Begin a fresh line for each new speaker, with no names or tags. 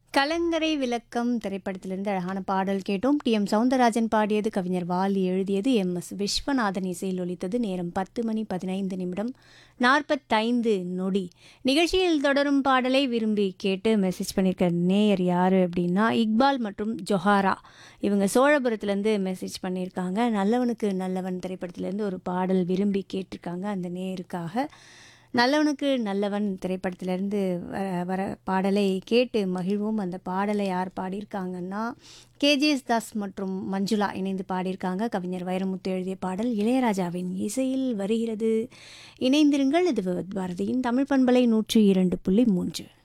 கலங்கரை விளக்கம் திரைப்படத்திலிருந்து அழகான பாடல் கேட்டோம் டி எம் சவுந்தரராஜன் பாடியது கவிஞர் வாலி எழுதியது எம் எஸ் விஸ்வநாதன் இசையில் ஒலித்தது நேரம் பத்து மணி பதினைந்து நிமிடம் நாற்பத்தைந்து நொடி நிகழ்ச்சியில் தொடரும் பாடலை விரும்பி கேட்டு மெசேஜ் பண்ணியிருக்க நேயர் யார் அப்படின்னா இக்பால் மற்றும் ஜொஹாரா இவங்க சோழபுரத்துலேருந்து மெசேஜ் பண்ணியிருக்காங்க நல்லவனுக்கு நல்லவன் திரைப்படத்திலேருந்து ஒரு பாடல் விரும்பி கேட்டிருக்காங்க அந்த நேயருக்காக நல்லவனுக்கு நல்லவன் திரைப்படத்திலிருந்து வர வர பாடலை கேட்டு மகிழ்வோம் அந்த பாடலை யார் பாடியிருக்காங்கன்னா கேஜிஎஸ் தாஸ் மற்றும் மஞ்சுளா இணைந்து பாடியிருக்காங்க கவிஞர் வைரமுத்து எழுதிய பாடல் இளையராஜாவின் இசையில் வருகிறது இணைந்திருங்கள் இது பாரதியின் தமிழ் பண்பலை நூற்றி இரண்டு புள்ளி மூன்று